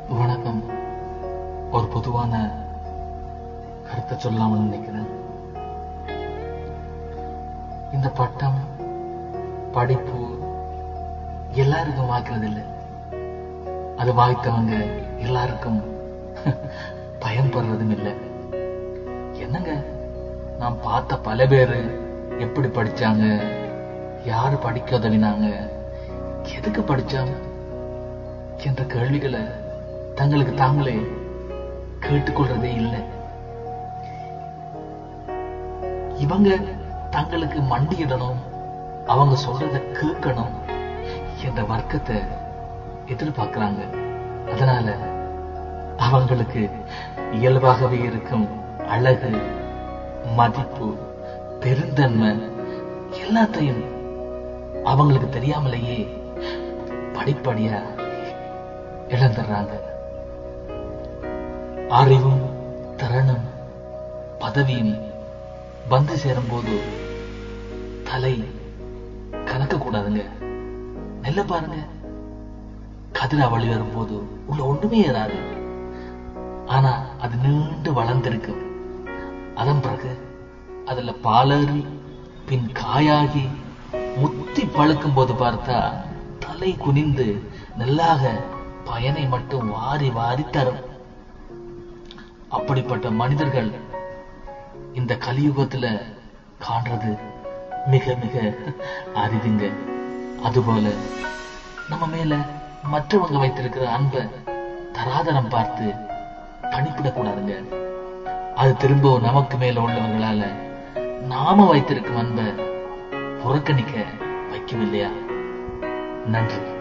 வணக்கம் ஒரு பொதுவான கருத்தை சொல்லலாம்னு நினைக்கிறேன் இந்த பட்டம் படிப்பு எல்லாருக்கும் வாய்க்கிறது இல்லை அது வாய்த்தவங்க எல்லாருக்கும் பயன்படுறதும் இல்லை என்னங்க நான் பார்த்த பல பேரு எப்படி படிச்சாங்க யாரு படிக்க உதவினாங்க எதுக்கு படிச்சாங்க என்ற கேள்விகளை தங்களுக்கு தாங்களே கேட்டுக்கொள்றதே இல்லை இவங்க தங்களுக்கு மண்டியிடணும் அவங்க சொல்றத கேட்கணும் என்ற வர்க்கத்தை எதிர்பார்க்கிறாங்க அதனால அவங்களுக்கு இயல்பாகவே இருக்கும் அழகு மதிப்பு பெருந்தன்மை எல்லாத்தையும் அவங்களுக்கு தெரியாமலேயே படிப்படியா இழந்துடுறாங்க அறிவும் திறனும் பதவியும் வந்து சேரும்போது தலை கணக்க கூடாதுங்க நெல்ல பாருங்க கதிரா வழி வரும்போது உள்ள ஒண்ணுமே ஏறாது ஆனா அது நீண்டு வளர்ந்திருக்கு அதன் பிறகு அதுல பாலறி பின் காயாகி முத்தி பழுக்கும் போது பார்த்தா தலை குனிந்து நல்லாக பயனை மட்டும் வாரி வாரி தரும் அப்படிப்பட்ட மனிதர்கள் இந்த கலியுகத்துல காண்றது மிக மிக அரிதுங்க அதுபோல நம்ம மேல மற்றவங்க வைத்திருக்கிற அன்பை தராதரம் பார்த்து பணிப்பிடக்கூடாதுங்க அது திரும்பவும் நமக்கு மேல உள்ளவர்களால நாம வைத்திருக்கும் அன்பை புறக்கணிக்க வைக்கவில்லையா நன்றி